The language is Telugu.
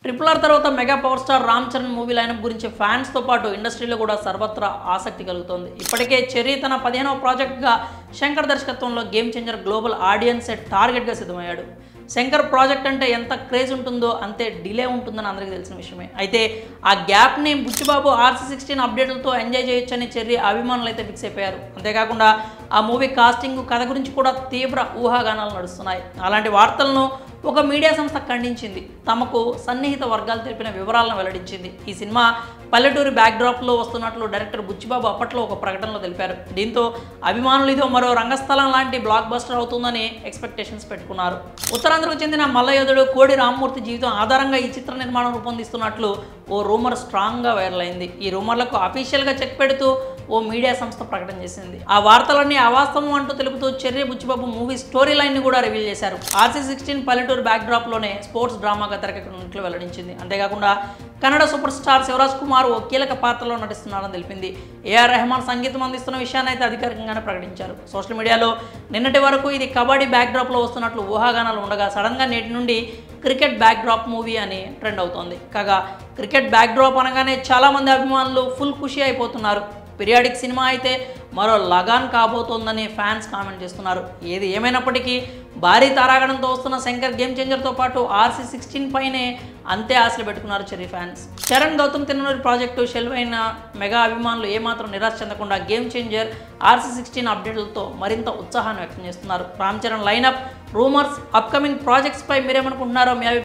ట్రిపుల్ ఆర్ తర్వాత mega power star Ram Charan movie lineup గురించి ఫ్యాన్స్తో పాటు ఇండస్ట్రీలో కూడా సర్వత్రా ఆసక్తి కలుగుతోంది ఇప్పటికే చెర్రీ తన పదిహేనవ ప్రాజెక్ట్గా శంకర్ దర్శకత్వంలో గేమ్ చేంజర్ గ్లోబల్ ఆడియన్స్ టార్గెట్గా సిద్ధమయ్యాడు శంకర్ ప్రాజెక్ట్ అంటే ఎంత క్రేజ్ ఉంటుందో అంతే డిలే ఉంటుందని అందరికీ తెలిసిన విషయమే అయితే ఆ గ్యాప్ని బుచ్చిబాబు ఆర్సీ సిక్స్టీన్ అప్డేట్లతో ఎంజాయ్ చేయొచ్చని చెర్రీ అభిమానులు అయితే ఫిక్స్ అయిపోయారు అంతేకాకుండా ఆ మూవీ కాస్టింగ్ కథ గురించి కూడా తీవ్ర ఊహాగానాలు నడుస్తున్నాయి అలాంటి వార్తలను ఒక మీడియా సంస్థ ఖండించింది తమకు సన్నిహిత వర్గాలు తెలిపిన వివరాలను వెల్లడించింది ఈ సినిమా పల్లెటూరి బ్యాక్డ్రాప్లో వస్తున్నట్లు డైరెక్టర్ బుచ్చిబాబు అప్పట్లో ఒక ప్రకటనలో తెలిపారు దీంతో అభిమానులు ఇదో మరో రంగస్థలం లాంటి బ్లాక్ బస్టర్ అవుతుందని ఎక్స్పెక్టేషన్స్ పెట్టుకున్నారు ఉత్తరాంధ్రకు చెందిన మల్లయోధుడు కోడి రామ్మూర్తి జీవితం ఆధారంగా ఈ చిత్ర నిర్మాణం రూపొందిస్తున్నట్లు ఓ రూమర్ స్ట్రాంగ్గా వైరల్ అయింది ఈ రూమర్లకు అఫీషియల్గా చెక్ పెడుతూ ఓ మీడియా సంస్థ ప్రకటన చేసింది ఆ వార్తలన్నీ అవాస్తవం అంటూ తెలుపుతూ Cherry Buchibabu movie story line ని కూడా రివీల్ చేశారు ఆర్సీ సిక్స్టీన్ పల్లెటూరు బ్యాక్ లోనే స్పోర్ట్స్ డ్రామాగా తెరకెక్కనున్నట్లు వెల్లడించింది అంతేకాకుండా కన్నడ సూపర్ స్టార్ శివరాజ్ కుమార్ ఓ కీలక పాత్రలో నటిస్తున్నారని తెలిపింది ఏఆర్ రెహమాన్ సంగీతం అందిస్తున్న విషయాన్ని అయితే అధికారికంగానే ప్రకటించారు సోషల్ మీడియాలో నిన్నటి వరకు ఇది కబడ్డీ బ్యాక్ లో వస్తున్నట్లు ఊహాగానాలు ఉండగా సడన్గా నేటి నుండి క్రికెట్ బ్యాక్ డ్రాప్ మూవీ అని ట్రెండ్ అవుతోంది కాగా క్రికెట్ బ్యాక్ డ్రాప్ అనగానే చాలామంది అభిమానులు ఫుల్ ఖుషి అయిపోతున్నారు పీరియాడిక్ సినిమా అయితే మరో లగాన్ కాబోతోందని ఫ్యాన్స్ కామెంట్ చేస్తున్నారు ఏది ఏమైనప్పటికీ భారీ తారాగణంతో వస్తున్న శంకర్ గేమ్ చేంజర్తో పాటు ఆర్సీ సిక్స్టీన్ పైనే అంతే ఆశలు పెట్టుకున్నారు Cherry fans Charan Gautam Tinnuri project shelve అయిన మెగా అభిమానులు ఏమాత్రం నిరాశ చెందకుండా గేమ్ చేంజర్ ఆర్సీ సిక్స్టీన్ అప్డేట్లతో మరింత ఉత్సాహాన్ని వ్యక్తం చేస్తున్నారు Ram Charan lineup rumours upcoming ప్రాజెక్ట్స్పై మీరేమనుకుంటున్నారో మీ అభి